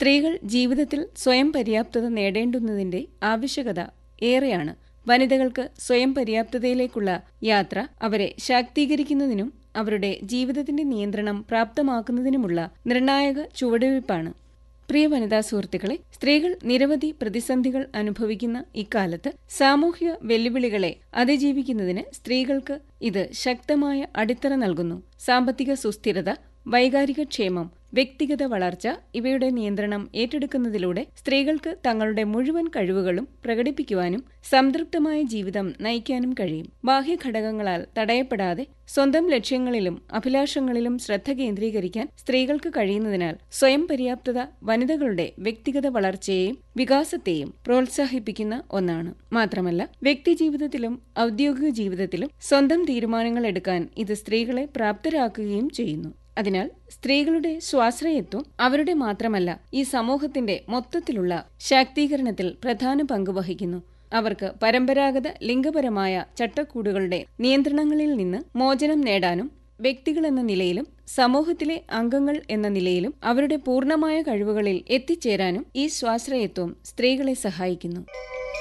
സ്ത്രീകൾ ജീവിതത്തിൽ സ്വയം പര്യാപ്തത നേടേണ്ടുന്നതിന്റെ ആവശ്യകത ഏറെയാണ് വനിതകൾക്ക് സ്വയം പര്യാപ്തതയിലേക്കുള്ള യാത്ര അവരെ ശാക്തീകരിക്കുന്നതിനും അവരുടെ ജീവിതത്തിന്റെ നിയന്ത്രണം പ്രാപ്തമാക്കുന്നതിനുമുള്ള നിർണായക ചുവടുവയ്പ്പാണ് പ്രിയ വനിതാ സുഹൃത്തുക്കളെ സ്ത്രീകൾ നിരവധി പ്രതിസന്ധികൾ അനുഭവിക്കുന്ന ഇക്കാലത്ത് സാമൂഹിക വെല്ലുവിളികളെ അതിജീവിക്കുന്നതിന് സ്ത്രീകൾക്ക് ഇത് ശക്തമായ അടിത്തറ നൽകുന്നു സാമ്പത്തിക സുസ്ഥിരത വൈകാരിക ക്ഷേമം വ്യക്തിഗത വളർച്ച ഇവയുടെ നിയന്ത്രണം ഏറ്റെടുക്കുന്നതിലൂടെ സ്ത്രീകൾക്ക് തങ്ങളുടെ മുഴുവൻ കഴിവുകളും പ്രകടിപ്പിക്കുവാനും സംതൃപ്തമായ ജീവിതം നയിക്കാനും കഴിയും ബാഹ്യഘടകങ്ങളാൽ തടയപ്പെടാതെ സ്വന്തം ലക്ഷ്യങ്ങളിലും അഭിലാഷങ്ങളിലും ശ്രദ്ധ കേന്ദ്രീകരിക്കാൻ സ്ത്രീകൾക്ക് കഴിയുന്നതിനാൽ സ്വയം പര്യാപ്തത വനിതകളുടെ വ്യക്തിഗത വളർച്ചയെയും വികാസത്തെയും പ്രോത്സാഹിപ്പിക്കുന്ന ഒന്നാണ് മാത്രമല്ല വ്യക്തിജീവിതത്തിലും ഔദ്യോഗിക ജീവിതത്തിലും സ്വന്തം തീരുമാനങ്ങൾ എടുക്കാൻ ഇത് സ്ത്രീകളെ പ്രാപ്തരാക്കുകയും ചെയ്യുന്നു അതിനാൽ സ്ത്രീകളുടെ സ്വാശ്രയത്വം അവരുടെ മാത്രമല്ല ഈ സമൂഹത്തിന്റെ മൊത്തത്തിലുള്ള ശാക്തീകരണത്തിൽ പ്രധാന പങ്ക് വഹിക്കുന്നു അവർക്ക് പരമ്പരാഗത ലിംഗപരമായ ചട്ടക്കൂടുകളുടെ നിയന്ത്രണങ്ങളിൽ നിന്ന് മോചനം നേടാനും വ്യക്തികൾ എന്ന നിലയിലും സമൂഹത്തിലെ അംഗങ്ങൾ എന്ന നിലയിലും അവരുടെ പൂർണ്ണമായ കഴിവുകളിൽ എത്തിച്ചേരാനും ഈ സ്വാശ്രയത്വം സ്ത്രീകളെ സഹായിക്കുന്നു